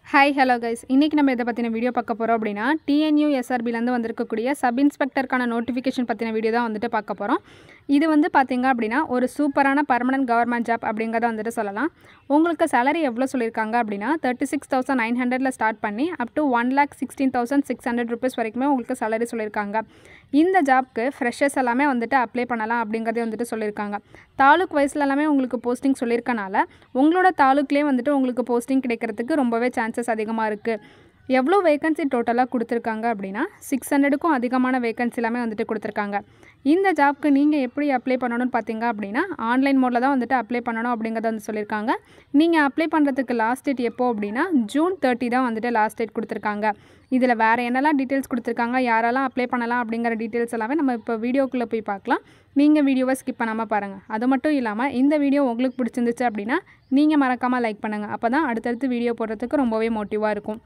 hi hello guys இன்றைக்கி நம்ம இதை பற்றின வீடியோ பார்க்க போகிறோம் அப்படின்னா டிஎன்யூ எஸ்ஆர்பிலேருந்து வந்திருக்கக்கூடிய சப் இன்ஸ்பெக்டருக்கான நோட்டிஃபிகேஷன் பற்றின வீடியோ தான் வந்துட்டு பார்க்க போகிறோம் இது வந்து பார்த்தீங்க அப்படின்னா ஒரு சூப்பரான பர்மனன்ட் கவர்மெண்ட் ஜாப் அப்படிங்கிறத வந்துட்டு சொல்லலாம் உங்களுக்கு சேலரி எவ்வளோ சொல்லியிருக்காங்க அப்படின்னா தேர்ட்டி சிக்ஸ் தௌசண்ட் நைன் ஹண்ட்ரடில் ஸ்டார்ட் பண்ணி up to one lakh sixteen thousand six hundred rupees வரைக்குமே உங்களுக்கு சேலரி சொல்லியிருக்காங்க இந்த ஜாப்க்கு ஃப்ரெஷர்ஸ் எல்லாமே வந்துட்டு அப்ளை பண்ணலாம் அப்படிங்கிறதே வந்துட்டு சொல்லியிருக்காங்க தாலுக் வயசில் எல்லாமே உங்களுக்கு போஸ்டிங் சொல்லியிருக்கனால உங்களோட தாலுக்லேயே வந்துட்டு உங்களுக்கு போஸ்டிங் கிடைக்கிறதுக்கு ரொம்பவே சான்சஸ் அதிகமாக இருக்குது எவ்வளோ வேகன்சி டோட்டலாக கொடுத்துருக்காங்க அப்படின்னா சிக்ஸ் ஹண்ட்ரடுக்கும் அதிகமான வேகன்சி எல்லாமே வந்துட்டு கொடுத்துருக்காங்க இந்த ஜாப்க்கு நீங்கள் எப்படி அப்ளை பண்ணணும்னு பார்த்தீங்க அப்படின்னா ஆன்லைன் மோடில் தான் வந்துட்டு அப்ளை பண்ணணும் அப்படிங்கிறத வந்து சொல்லியிருக்காங்க நீங்கள் அப்ளை பண்ணுறதுக்கு லாஸ்ட் டேட் எப்போ அப்படின்னா ஜூன் தேர்ட்டி தான் வந்துட்டு லாஸ்ட் டேட் கொடுத்துருக்காங்க இதில் வேறு என்னெல்லாம் டீட்டெயில்ஸ் கொடுத்துருக்காங்க யாரெல்லாம் அப்ளை பண்ணலாம் அப்படிங்கிற டீட்டெயில்ஸ் எல்லாமே நம்ம இப்போ வீடியோக்குள்ளே போய் பார்க்கலாம் நீங்கள் வீடியோவை ஸ்கிப் பண்ணாமல் பாருங்கள் அது மட்டும் இல்லாமல் இந்த வீடியோ உங்களுக்கு பிடிச்சிருந்துச்சு அப்படின்னா நீங்கள் மறக்காமல் லைக் பண்ணுங்கள் அப்போ தான் அடுத்தடுத்து வீடியோ போடுறதுக்கு ரொம்பவே மோட்டிவாக இருக்கும்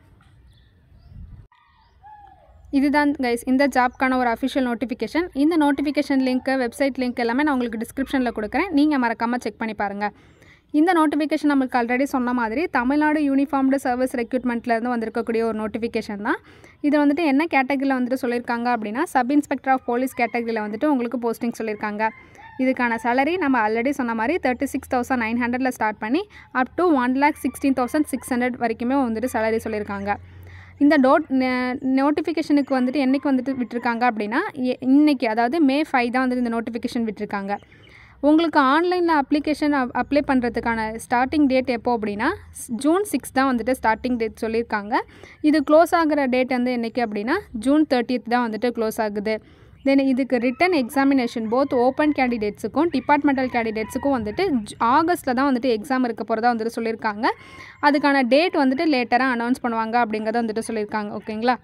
இதுதான் கைஸ் இந்த ஜாப்க்கான ஒரு அஃபிஷியல் நோட்டிஃபிகேஷன் இந்த நோட்டிஃபிகேஷன் லிங்க்கு வெப்சைட் லிங்க் எல்லாமே நான் உங்களுக்கு டிஸ்கிரிப்ஷனில் கொடுக்குறேன் நீங்கள் மறக்காமல் செக் பண்ணி பாருங்கள் இந்த நோட்டிஃபிகேஷன் நம்மளுக்கு ஆல்ரெடி சொன்ன மாதிரி தமிழ்நாடு யூனிஃபார்ம்டு சர்வீஸ் ரெக்ரூட்மெண்ட்லேருந்து வந்திருக்கக்கூடிய ஒரு நோட்டிஃபிகேஷன் தான் இது வந்துட்டு என்ன கேட்டகரியில் வந்துட்டு சொல்லியிருக்காங்க அப்படின்னா சப் இன்ஸ்பெக்டர் ஆஃப் போலீஸ் கேட்டகரியில் வந்துட்டு உங்களுக்கு போஸ்டிங் சொல்லியிருக்காங்க இதுக்கான சேலரி நம்ம ஆல்ரெடி சொன்ன மாதிரி தேர்ட்டி சிக்ஸ் தௌசண்ட் நைன் ஹண்ட்ரடில் ஸ்டார்ட் பண்ணி up to one lakh sixteen thousand six hundred வரைக்குமே வந்துட்டு சேலரி சொல்லியிருக்காங்க இந்த டோட் நோட்டிஃபிகேஷனுக்கு வந்துட்டு என்றைக்கு வந்துட்டு விட்டுருக்காங்க அப்படின்னா எ- இன்னைக்கு அதாவது மே ஃபைவ் தான் வந்துட்டு இந்த நோட்டிஃபிகேஷன் விட்டுருக்காங்க உங்களுக்கு ஆன்லைனில் அப்ளிகேஷன் அப்ளை பண்ணுறதுக்கான ஸ்டார்டிங் டேட் எப்போ அப்படின்னா ஸ்- ஜூன் சிக்ஸ் தான் வந்துட்டு ஸ்டார்டிங் டேட் சொல்லியிருக்காங்க இது க்ளோஸ் ஆகிற டேட் வந்து என்றைக்கு அப்படின்னா ஜூன் தேர்ட்டியத் தான் வந்துட்டு க்ளோஸ் ஆகுது தென் இதுக்கு ரிட்டன் எக்ஸாமினேஷன் போத் ஓப்பன் கேண்டிடேட்ஸுக்கும் டிபார்ட்மெண்டல் கேண்டிடேட்ஸுக்கும் வந்துட்டு ஆகஸ்ட்டில் தான் வந்துட்டு எக்ஸாம் இருக்க போகிறதா வந்துட்டு சொல்லியிருக்காங்க அதுக்கான டேட் வந்துட்டு லேட்டராக அனௌன்ஸ் பண்ணுவாங்க அப்படிங்கிறத வந்துட்டு சொல்லியிருக்காங்க ஓகேங்களா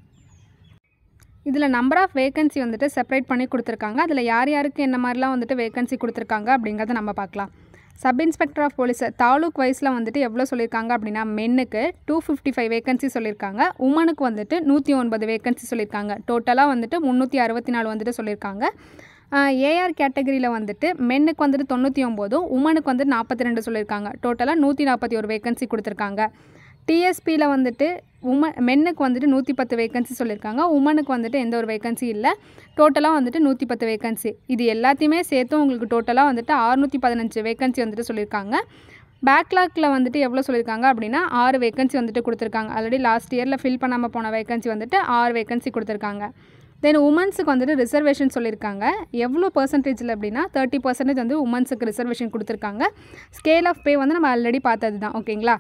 இதில் நம்பர் ஆஃப் வேகன்சி வந்துட்டு செப்பரேட் பண்ணி கொடுத்துருக்காங்க அதில் யார் யாருக்கு என்ன மாதிரிலாம் வந்துட்டு வேகன்சி கொடுத்துருக்காங்க அப்படிங்கிறத நம்ம பார்க்கலாம் sub inspector of police taluk வைஸில் வந்துட்டு எவ்வளோ சொல்லியிருக்காங்க அப்படின்னா மென்னுக்கு டூ ஃபிஃப்டி ஃபைவ் வேகன்சி சொல்லியிருக்காங்க உமனுக்கு வந்துட்டு நூற்றி ஒன்பது வேகன்சி சொல்லியிருக்காங்க டோட்டலாக வந்துட்டு முந்நூற்றி அறுபத்தி நாலு வந்துட்டு சொல்லியிருக்காங்க ஏஆர் கேட்டகரியில் வந்துட்டு மென்னுக்கு வந்துட்டு தொண்ணூற்றி ஒம்போதும் உமனுக்கு வந்துட்டு நாற்பத்தி ரெண்டு சொல்லியிருக்காங்க டோட்டலாக நூற்றி நாற்பத்தி ஒரு வேகன்சி கொடுத்துருக்காங்க டிஎஸ்பியில் வந்துட்டு உம மென்னுக்கு வந்துட்டு நூற்றி பத்து வேகன்சி சொல்லியிருக்காங்க உமனுக்கு வந்துட்டு எந்த ஒரு வேகன்சி இல்லை டோட்டலாக வந்துட்டு நூற்றி பத்து வேகன்சி இது எல்லாத்தையுமே சேர்த்து உங்களுக்கு டோட்டலாக வந்துட்டு அறுநூற்றி பதினஞ்சு வேகன்சி வந்துட்டு சொல்லியிருக்காங்க பேக்லாக்ல வந்துட்டு எவ்வளோ சொல்லியிருக்காங்க அப்படின்னா ஆறு வேகன்சி வந்துட்டு கொடுத்துருக்காங்க ஆல்ரெடி லாஸ்ட் இயரில் ஃபில் பண்ணாமல் போன வேகன்சி வந்துட்டு ஆறு வேகன்சி கொடுத்துருக்காங்க தென் உமன்ஸுக்கு வந்துட்டு ரிசர்வேஷன் சொல்லியிருக்காங்க எவ்வளோ பர்சன்டேஜில் அப்படின்னா தேர்ட்டி பர்சன்டேஜ் வந்து உமன்ஸுக்கு ரிசர்வேஷன் கொடுத்துருக்காங்க ஸ்கேல் ஆஃப் பே வந்து நம்ம ஆல்ரெடி பார்த்தது தான் ஓகேங்களா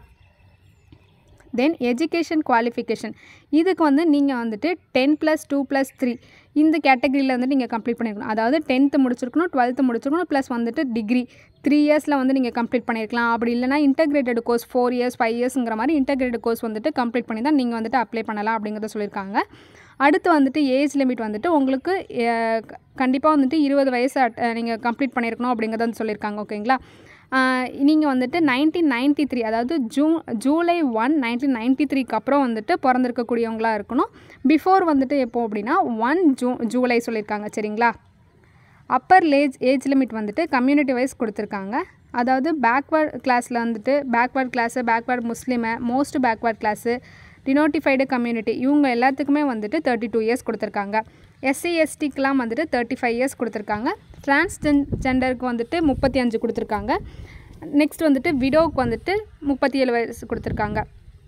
தென் எஜுகேஷன் குவாலிஃபிகேஷன் இதுக்கு வந்து நீங்கள் வந்துட்டு ten plus two plus three இந்த கேட்டகரியில் வந்து நீங்கள் கம்ப்ளீட் பண்ணியிருக்கணும் அதாவது டென்த்து முடிச்சிருக்கணும் டுவெல்த்து முடிச்சிருக்கணும் ப்ளஸ் வந்துட்டு டிகிரி த்ரீ இயர்ஸில் வந்து நீங்கள் கம்ப்ளீட் பண்ணியிருக்கலாம் அப்படி இல்லைனா integrated course four years five இயர்ஸுங்கிற மாதிரி இன்டகிரேட்டட் கோர்ஸ் வந்துட்டு கம்ப்ளீட் பண்ணி தான் நீங்கள் வந்துட்டு அப்ளை பண்ணலாம் அப்படிங்கிறத சொல்லியிருக்காங்க அடுத்து வந்துட்டு ஏஜ் லிமிட் வந்துட்டு உங்களுக்கு கண்டிப்பாக வந்துட்டு இருபது வயசு நீங்கள் கம்ப்ளீட் பண்ணியிருக்கணும் அப்படிங்கிறத வந்து சொல்லியிருக்காங்க ஓகேங்களா நீங்கள் வந்துட்டு நைன்டீன் நைன்ட்டி த்ரீ அதாவது ஜூ ஜூலை ஒன் நைன்டீன் நைன்ட்டி த்ரீக்கு அப்புறம் வந்துட்டு பிறந்திருக்கக்கூடியவங்களா இருக்கணும் பிஃபோர் வந்துட்டு எப்போ அப்படின்னா ஒன் ஜூ ஜூலை சொல்லியிருக்காங்க சரிங்களா அப்பர் ஏஜ் ஏஜ் லிமிட் வந்துட்டு கம்யூனிட்டி வைஸ் கொடுத்துருக்காங்க அதாவது பேக்வேர்ட் கிளாஸில் வந்துட்டு backward class backward Muslim most backward class denotified community இவங்க எல்லாத்துக்குமே வந்துட்டு தேர்ட்டி டூ இயர்ஸ் கொடுத்துருக்காங்க எஸ்சி எஸ்டிக்கெலாம் வந்துட்டு தேர்ட்டி ஃபைவ் இயர்ஸ் கொடுத்துருக்காங்க டிரான்ஸ்ஜென் ஜெண்டருக்கு வந்துட்டு முப்பத்தி அஞ்சு கொடுத்துருக்காங்க நெக்ஸ்ட் வந்துட்டு விடோவுக்கு வந்துட்டு முப்பத்தி ஏழு வயசு கொடுத்துருக்காங்க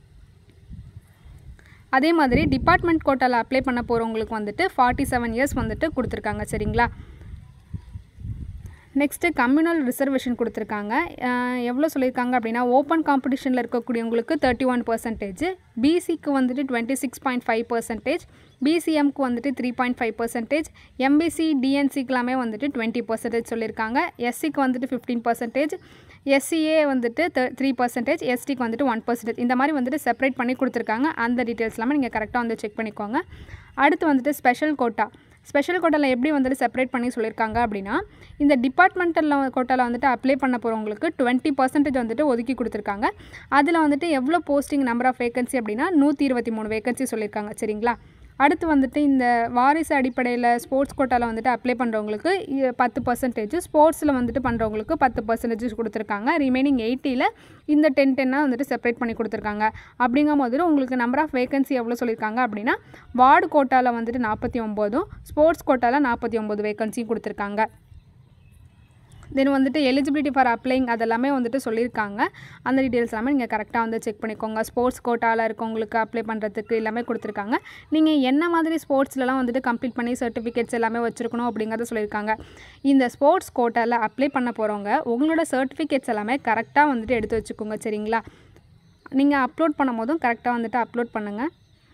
அதே மாதிரி டிபார்ட்மெண்ட் கோட்டாவில் அப்ளை பண்ண போகிறவங்களுக்கு வந்துட்டு ஃபார்ட்டி செவன் இயர்ஸ் வந்துட்டு கொடுத்துருக்காங்க சரிங்களா நெக்ஸ்ட்டு கம்யூனல் ரிசர்வேஷன் கொடுத்துருக்காங்க அஹ் எவ்வளோ சொல்லியிருக்காங்க அப்படின்னா ஓப்பன் காம்படிஷனில் இருக்கக்கூடியவங்களுக்கு தேர்ட்டி ஒன் பர்சன்டேஜ் பிசிக்கு வந்துட்டு twenty six point five percentage பிசிஎம்க்கு வந்துட்டு three point five percentage MBC டிஎன்சிக்கெலாமே வந்துட்டு டுவெண்ட்டி பர்சன்டேஜ் சொல்லியிருக்காங்க எஸ்சிக்கு வந்துட்டு ஃபிஃப்டீன் பர்சன்டேஜ் எஸ்சிஏ வந்துட்டு த்ரீ பர்சன்டேஜ் எஸ்டிக்கு வந்துட்டு ஒன் பர்சன்டேஜ் இந்த மாதிரி வந்துட்டு செப்பரேட் பண்ணி கொடுத்துருக்காங்க அந்த டீட்டெயில்ஸ் எல்லாமே நீங்கள் கரெக்டாக வந்து செக் பண்ணிக்கோங்க அடுத்து வந்துட்டு ஸ்பெஷல் கோட்டா ஸ்பெஷல் கோட்டாவில் எப்படி வந்துட்டு செப்பரேட் பண்ணி சொல்லியிருக்காங்க அப்படின்னா இந்த டிபார்ட்மெண்டல் கோட்டாவில் வந்துட்டு அப்ளை பண்ண போகிறவங்களுக்கு டுவெண்ட்டி பர்சன்டேஜ் வந்துட்டு ஒதுக்கி கொடுத்துருக்காங்க அதில் வந்துட்டு எவ்வளோ போஸ்டிங் நம்பர் ஆஃப் வேகன்சி அப்படின்னா நூற்றி இருபத்தி மூணு வேகன்சி சொல்லியிருக்காங்க சரிங்களா அடுத்து வந்துட்டு இந்த வாரிசு அடிப்படையில் ஸ்போர்ட்ஸ் கோட்டாவில் வந்துட்டு அப்ளை பண்ணுறவங்களுக்கு இ- பத்து பர்சன்டேஜ் ஸ்போர்ட்ஸில் வந்துட்டு பண்ணுறவங்களுக்கு பத்து பர்சன்டேஜ் கொடுத்துருக்காங்க ரிமைனிங் எயிட்டியில் இந்த டென் டென்னாக வந்துட்டு செப்பரேட் பண்ணி கொடுத்துருக்காங்க அப்படிங்கும் போது உங்களுக்கு நம்பர் ஆஃப் வேகன்சி எவ்வளோ சொல்லியிருக்காங்க அப்படின்னா வார்டு கோட்டாவில் வந்துட்டு நாற்பத்தி ஒம்போதும் ஸ்போர்ட்ஸ் கோட்டாவில் நாற்பத்தி ஒம்பது வேகன்சியும் கொடுத்துருக்காங்க தென் வந்துட்டு எலிஜிபிலிட்டி ஃபார் அப்ளைங் அதெல்லாமே வந்துட்டு சொல்லியிருக்காங்க அந்த டீட்டெயில்ஸ் எல்லாமே நீங்கள் கரெக்டாக வந்து செக் பண்ணிக்கோங்க ஸ்போர்ட்ஸ் கோட்டாவில் இருக்கவங்களுக்கு அப்ளை பண்ணுறதுக்கு எல்லாமே கொடுத்துருக்காங்க நீங்கள் என்ன மாதிரி ஸ்போர்ட்ஸ்லலாம் வந்துட்டு கம்ப்ளீட் பண்ணி சர்டிஃபிகேட்ஸ் எல்லாமே வச்சுருக்கணும் அப்படிங்கிறத சொல்லியிருக்காங்க இந்த ஸ்போர்ட்ஸ் கோட்டாவில் அப்ளை பண்ண போகிறவங்க உங்களோட சர்டிஃபிகேட்ஸ் எல்லாமே கரெக்டாக வந்துட்டு எடுத்து வச்சுக்கோங்க சரிங்களா நீங்கள் அப்லோட் பண்ணும் போதும் கரெக்டாக வந்துட்டு அப்லோட் பண்ணுங்கள்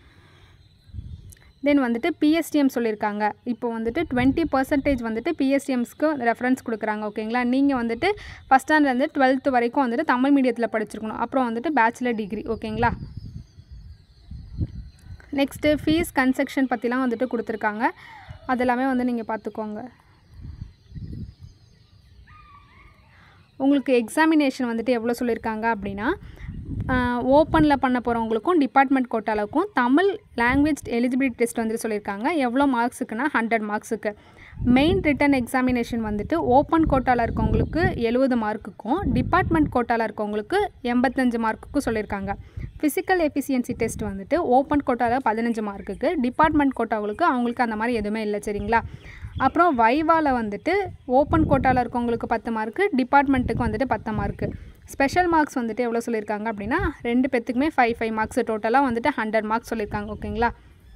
தென் வந்துட்டு பிஎஸ்டிஎம் சொல்லியிருக்காங்க இப்போ வந்துட்டு டுவெண்ட்டி பர்சன்டேஜ் வந்துட்டு பிஎஸ்டிஎம்ஸ்க்கு ரெஃபரன்ஸ் கொடுக்குறாங்க ஓகேங்களா நீங்கள் வந்துட்டு ஃபஸ்ட் ஸ்டாண்டர்ட்லேருந்து டுவெல்த்து வரைக்கும் வந்துட்டு தமிழ் மீடியத்தில் படிச்சிருக்கணும் அப்புறம் வந்துட்டு பேச்சுலர் டிகிரி ஓகேங்களா நெக்ஸ்ட்டு ஃபீஸ் கன்செக்ஷன் பற்றிலாம் வந்துட்டு கொடுத்துருக்காங்க அதெல்லாமே வந்து நீங்கள் பார்த்துக்கோங்க உங்களுக்கு எக்ஸாமினேஷன் வந்துட்டு எவ்வளோ சொல்லியிருக்காங்க அப்படின்னா ஓப்பனில் பண்ண போகிறவங்களுக்கும் டிபார்ட்மெண்ட் கோட்டாலுக்கும் தமிழ் லாங்குவேஜ் எலிஜிபிலிட்டி டெஸ்ட் வந்துட்டு சொல்லியிருக்காங்க எவ்வளோ மார்க்ஸுக்குன்னா ஹண்ட்ரட் மார்க்ஸுக்கு மெயின் ரிட்டன் எக்ஸாமினேஷன் வந்துட்டு ஓப்பன் கோட்டாவில் இருக்கவங்களுக்கு எழுபது மார்க்குக்கும் டிபார்ட்மெண்ட் கோட்டாவில் இருக்கவங்களுக்கு எண்பத்தஞ்சு மார்க்குக்கும் சொல்லியிருக்காங்க ஃபிசிக்கல் எஃபிஷியன்சி டெஸ்ட் வந்துட்டு ஓப்பன் கோட்டாவில் பதினஞ்சு மார்க்குக்கு டிபார்ட்மெண்ட் கோட்டாவுக்கு அவங்களுக்கு அந்த மாதிரி எதுவுமே இல்லை சரிங்களா அப்புறம் வைவாவில் வந்துட்டு ஓப்பன் கோட்டாவில் இருக்கவங்களுக்கு பத்து மார்க்கு டிபார்ட்மெண்ட்டுக்கு வந்துட்டு பத்து மார்க்கு ஸ்பெஷல் மார்க்ஸ் வந்துட்டு எவ்வளோ சொல்லியிருக்காங்க அப்படின்னா ரெண்டு பேத்துக்குமே ஃபைவ் ஃபைவ் மார்க்ஸ் டோட்டலாக வந்துட்டு ஹண்ட்ரட் மார்க்ஸ் சொல்லியிருக்காங்க ஓகேங்களா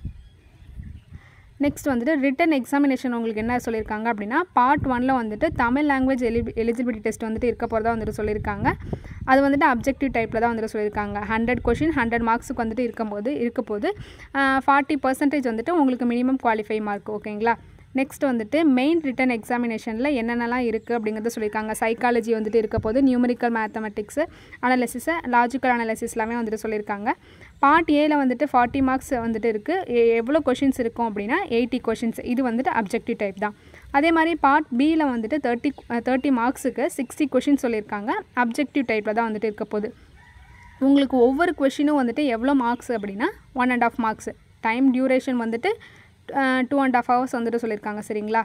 நெக்ஸ்ட் வந்துட்டு ரிட்டன் எக்ஸாமினேஷன் உங்களுக்கு என்ன சொல்லியிருக்காங்க அப்படின்னா பார்ட் ஒனில் வந்துட்டு தமிழ் லாங்குவேஜ் எலி எலிஜிபிலிட்டி டெஸ்ட் வந்துட்டு இருக்க போகிறதா வந்துட்டு சொல்லியிருக்காங்க அது வந்துட்டு அப்ஜெக்டிவ் டைப்பில் தான் வந்துட்டு சொல்லியிருக்காங்க ஹண்ட்ரட் கொஷின் ஹண்ட்ரட் மார்க்ஸுக்கு வந்துட்டு இருக்கும்போது இருக்க போது ஃபார்ட்டி பர்சன்டேஜ் வந்துட்டு உங்களுக்கு மினிமம் குவாலிஃபை மார்க் ஓகேங்களா நெக்ஸ்ட் வந்துட்டு மெயின் ரிட்டன் எக்ஸாமினேஷனில் என்னென்னலாம் இருக்குது அப்படிங்கிறத சொல்லியிருக்காங்க சைக்காலஜி வந்துட்டு இருக்க போது numerical mathematics analysis logical analysis எல்லாமே வந்துட்டு சொல்லியிருக்காங்க பார்ட் ஏல வந்துட்டு ஃபார்ட்டி மார்க்ஸ் வந்துட்டு இருக்குது எவ்வளோ கொஷின்ஸ் இருக்கும் அப்படின்னா எயிட்டி கொஷின்ஸ் இது வந்துட்டு அப்ஜெக்டிவ் டைப் தான் அதே மாதிரி பார்ட் பியில் வந்துட்டு தேர்ட்டி தேர்ட்டி மார்க்ஸுக்கு சிக்ஸ்டி கொஷின் சொல்லியிருக்காங்க அப்ஜெக்டிவ் டைப்பில் தான் வந்துட்டு இருக்க போகுது உங்களுக்கு ஒவ்வொரு கொஷினும் வந்துட்டு எவ்வளோ மார்க்ஸ் அப்படின்னா one and half marks time duration வந்துட்டு டூ அண்ட் ஆஃப் ஹவர்ஸ் வந்துட்டு சொல்லியிருக்காங்க சரிங்களா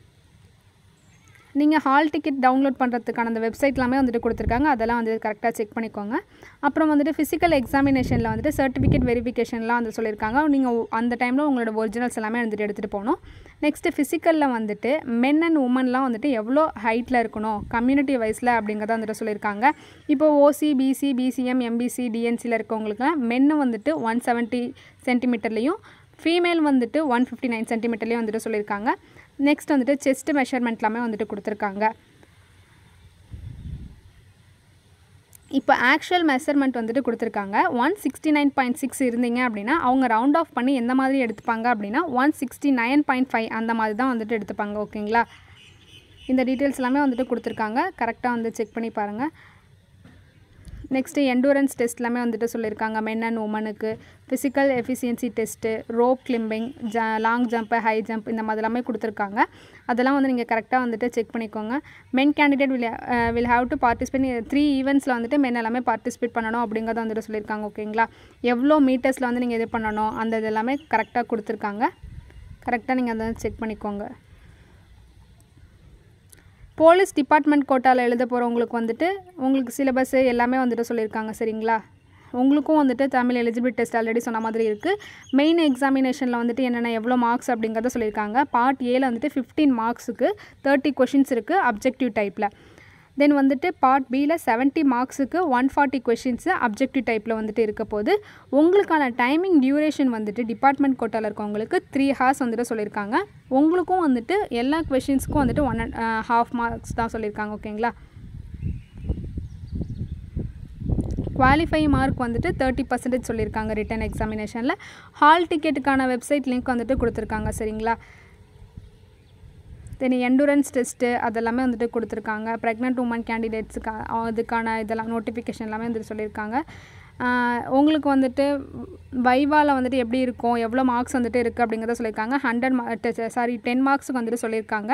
நீங்கள் ஹால் டிக்கெட் டவுன்லோட் பண்ணுறதுக்கான அந்த வெப்சைட் எல்லாமே வந்துட்டு கொடுத்துருக்காங்க அதெல்லாம் வந்து கரெக்டாக செக் பண்ணிக்கோங்க அப்புறம் வந்துட்டு ஃபிசிக்கல் எக்ஸாமினேஷனில் வந்துட்டு சர்டிஃபிகேட் வெரிஃபிகேஷன்லாம் வந்து சொல்லியிருக்காங்க நீங்கள் அந்த டைமில் உங்களோட ஒரிஜினல்ஸ் எல்லாமே வந்துட்டு எடுத்துகிட்டு போகணும் நெக்ஸ்ட்டு ஃபிசிக்கலில் வந்துட்டு மென் அண்ட் உமன்லாம் வந்துட்டு எவ்வளோ ஹைட்டில் இருக்கணும் கம்யூனிட்டி வைஸில் அப்படிங்கிறத வந்துட்டு சொல்லியிருக்காங்க இப்போ ஓசி பிசி பிசிஎம் எம்பிசி டிஎன்சியில் இருக்கவங்களுக்குலாம் மென்னு வந்துட்டு ஒன் செவன்ட்டி சென்டிமீட்டர்லேயும் ஃபீமேல் வந்துட்டு ஒன் ஃபிஃப்டி நைன் சென்டிமீட்டர்லேயும் வந்துட்டு சொல்லியிருக்காங்க நெக்ஸ்ட் வந்துட்டு செஸ்ட் மெஷர்மெண்ட் எல்லாமே வந்துட்டு கொடுத்துருக்காங்க இப்போ ஆக்சுவல் மெஷர்மெண்ட் வந்துட்டு கொடுத்துருக்காங்க one sixty nine point six இருந்தீங்க அப்படின்னா அவங்க ரவுண்ட் ஆஃப் பண்ணி எந்த மாதிரி எடுத்துப்பாங்க அப்படின்னா one sixty nine point five அந்த மாதிரி தான் வந்துட்டு எடுத்துப்பாங்க ஓகேங்களா இந்த டீட்டெயில்ஸ் எல்லாமே வந்துட்டு கொடுத்துருக்காங்க கரெக்டாக வந்து செக் பண்ணி பாருங்கள் நெக்ஸ்ட்டு எண்டூரன்ஸ் டெஸ்ட் எல்லாமே வந்துட்டு சொல்லியிருக்காங்க மென் அண்ட் உமனுக்கு physical efficiency test rope climbing ஜ லாங் ஜம்ப்பு ஹை ஜம்ப் இந்த மாதிரி எல்லாமே கொடுத்துருக்காங்க அதெல்லாம் வந்து நீங்கள் கரெக்டாக வந்துட்டு செக் பண்ணிக்கோங்க men candidate will will have to participate three ஈவெண்ட்ஸில் வந்துட்டு மென் எல்லாமே பார்ட்டிசிபேட் பண்ணணும் அப்படிங்கிறத வந்துட்டு சொல்லியிருக்காங்க ஓகேங்களா எவ்வளோ மீட்டர்ஸில் வந்து நீங்கள் இது பண்ணணும் அந்த இது எல்லாமே கரெக்டாக கொடுத்துருக்காங்க கரெக்டாக நீங்கள் அதை செக் பண்ணிக்கோங்க போலீஸ் டிபார்ட்மெண்ட் கோட்டாவில் எழுத போகிறவங்களுக்கு வந்துட்டு உங்களுக்கு சிலபஸ்ஸு எல்லாமே வந்துட்டு சொல்லியிருக்காங்க சரிங்களா உங்களுக்கும் வந்துட்டு தமிழ் எலிஜிபிலிட்டி டெஸ்ட் ஆல்ரெடி சொன்ன மாதிரி இருக்குது மெயின் எக்ஸாமினேஷனில் வந்துட்டு என்னென்ன எவ்வளோ மார்க்ஸ் அப்படிங்கிறத சொல்லியிருக்காங்க பார்ட் ஏல வந்துட்டு ஃபிஃப்டீன் மார்க்ஸுக்கு தேர்ட்டி கொஷின்ஸ் இருக்குது அப்ஜெக்டிவ் டைப்பில் தென் வந்துட்டு பார்ட் பியில் செவன்ட்டி மார்க்ஸுக்கு ஒன் ஃபார்ட்டி கொஷின்ஸு அப்ஜெக்டிவ் டைப்பில் வந்துட்டு இருக்க போது உங்களுக்கான டைமிங் டியூரேஷன் வந்துட்டு டிபார்ட்மெண்ட் கோட்டாவில் இருக்கவங்களுக்கு த்ரீ ஹார்ஸ் வந்துட்டு சொல்லியிருக்காங்க உங்களுக்கும் வந்துட்டு எல்லா கொஷின்ஸ்க்கும் வந்துட்டு ஒன் அண்ட் ஹாஃப் மார்க்ஸ் தான் சொல்லியிருக்காங்க ஓகேங்களா குவாலிஃபை மார்க் வந்துட்டு தேர்ட்டி பர்சன்டேஜ் சொல்லியிருக்காங்க ரிட்டன் எக்ஸாமினேஷனில் ஹால் டிக்கெட்டுக்கான வெப்சைட் லிங்க் வந்துட்டு கொடுத்துருக்காங்க சரிங்களா தென் எண்டூரன்ஸ் டெஸ்ட்டு அதெல்லாமே வந்துட்டு கொடுத்துருக்காங்க ப்ரெக்னென்ட் உமன் கேண்டிடேட்ஸுக்கு அதுக்கான இதெல்லாம் நோட்டிஃபிகேஷன் எல்லாமே வந்துட்டு சொல்லியிருக்காங்க உங்களுக்கு வந்துட்டு வைவாவில் வந்துட்டு எப்படி இருக்கும் எவ்வளோ மார்க்ஸ் வந்துட்டு இருக்குது அப்படிங்கிறத சொல்லியிருக்காங்க ஹண்ட்ரட் மா சாரி டென் மார்க்ஸுக்கு வந்துட்டு சொல்லியிருக்காங்க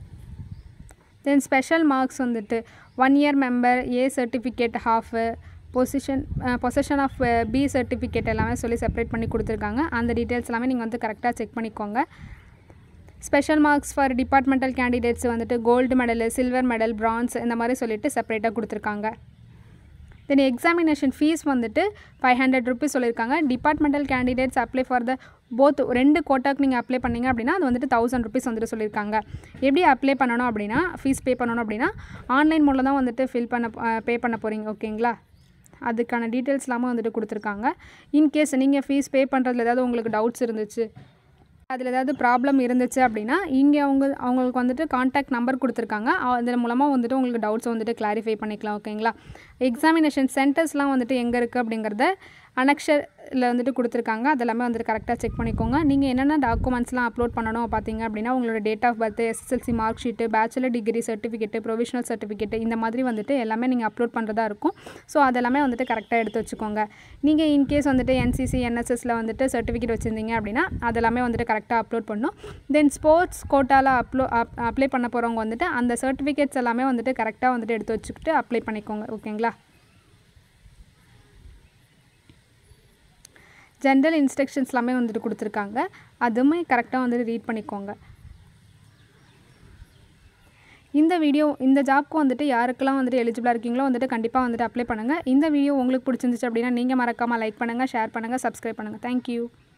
தென் ஸ்பெஷல் மார்க்ஸ் வந்துட்டு one year member a certificate half position position of B certificate எல்லாமே சொல்லி செப்பரேட் பண்ணி கொடுத்துருக்காங்க அந்த டீட்டெயில்ஸ் எல்லாமே நீங்கள் வந்து கரெக்டாக செக் பண்ணிக்கோங்க special marks for departmental candidates வந்துட்டு gold medal silver medal bronze இந்த மாதிரி சொல்லிட்டு செப்பரேட்டாக கொடுத்துருக்காங்க தென் எக்ஸாமினேஷன் ஃபீஸ் வந்துட்டு ஃபைவ் ஹண்ட்ரட் ருபீஸ் சொல்லியிருக்காங்க departmental candidates apply for the both ரெண்டு கோட்டாக்கு நீங்கள் அப்ளை பண்ணீங்க அப்படின்னா அது வந்துட்டு தௌசண்ட் ருபீஸ் வந்துட்டு சொல்லியிருக்காங்க எப்படி அப்ளை பண்ணணும் அப்படின்னா ஃபீஸ் பே பண்ணணும் அப்படின்னா ஆன்லைன் மூலம் தான் வந்துட்டு ஃபில் பண்ண பே பண்ண போகிறீங்க ஓகேங்களா அதுக்கான டீட்டெயில்ஸ் எல்லாமே வந்துட்டு கொடுத்துருக்காங்க இன்கேஸ் நீங்கள் ஃபீஸ் பே பண்ணுறதுல ஏதாவது உங்களுக்கு டவுட்ஸ் இருந்துச்சு அதில் ஏதாவது ப்ராப்ளம் இருந்துச்சு அப்படின்னா இங்கே அவங்க அவங்களுக்கு வந்துட்டு காண்டாக்ட் நம்பர் கொடுத்துருக்காங்க அதன் மூலமாக வந்துட்டு உங்களுக்கு டவுட்ஸ் வந்துட்டு கிளாரிஃபை பண்ணிக்கலாம் ஓகேங்களா எக்ஸாமினேஷன் சென்டர்ஸ்லாம் வந்துட்டு எங்கே இருக்குது அப்படிங்கிறத அனக்ஷரில் வந்துட்டு கொடுத்துருக்காங்க அதெல்லாமே வந்துட்டு கரெக்டாக செக் பண்ணிக்கோங்க நீங்கள் என்னென்ன டாக்குமெண்ட்ஸ்லாம் அப்லோட் பண்ணணும் பார்த்தீங்க அப்படின்னா உங்களோட date of birth SSLC mark sheet bachelor degree certificate provisional certificate இந்த மாதிரி வந்துட்டு எல்லாமே நீங்கள் அப்லோட் பண்ணுறதா இருக்கும் ஸோ அதெல்லாமே வந்துட்டு கரெக்டாக எடுத்து வச்சுக்கோங்க நீங்கள் இன்கேஸ் வந்துட்டு என்சிசி என்எஸ்எஸில் வந்துட்டு சர்டிஃபிகேட் வச்சுருந்தீங்க அப்படின்னா அதெல்லாமே வந்துட்டு கரெக்டாக அப்லோட் பண்ணணும் தென் ஸ்போர்ட்ஸ் கோட்டாவில் அப்லோ அப்ளை பண்ண போகிறவங்க வந்துட்டு அந்த சர்டிஃபிகேட்ஸ் எல்லாமே வந்துட்டு கரெக்டாக வந்துட்டு எடுத்து வச்சுக்கிட்டு அப்ளை பண்ணிக்கோங்க ஓகேங்களா ஜென்ரல் இன்ஸ்ட்ரக்ஷன்ஸ் எல்லாமே வந்துட்டு கொடுத்துருக்காங்க அதுவுமே கரெக்டாக வந்துட்டு ரீட் பண்ணிக்கோங்க இந்த வீடியோ இந்த ஜாப்க்கு வந்துட்டு யாருக்கெல்லாம் வந்துட்டு எலிஜிபிளாக இருக்கீங்களோ வந்துட்டு கண்டிப்பாக வந்துட்டு அப்ளை பண்ணுங்கள் இந்த வீடியோ உங்களுக்கு பிடிச்சிருந்துச்சு அப்படின்னா நீங்கள் மறக்காமல் லைக் பண்ணுங்கள் ஷேர் பண்ணுங்கள் சப்ஸ்கிரைப் பண்ணுங்கள் தேங்க்யூ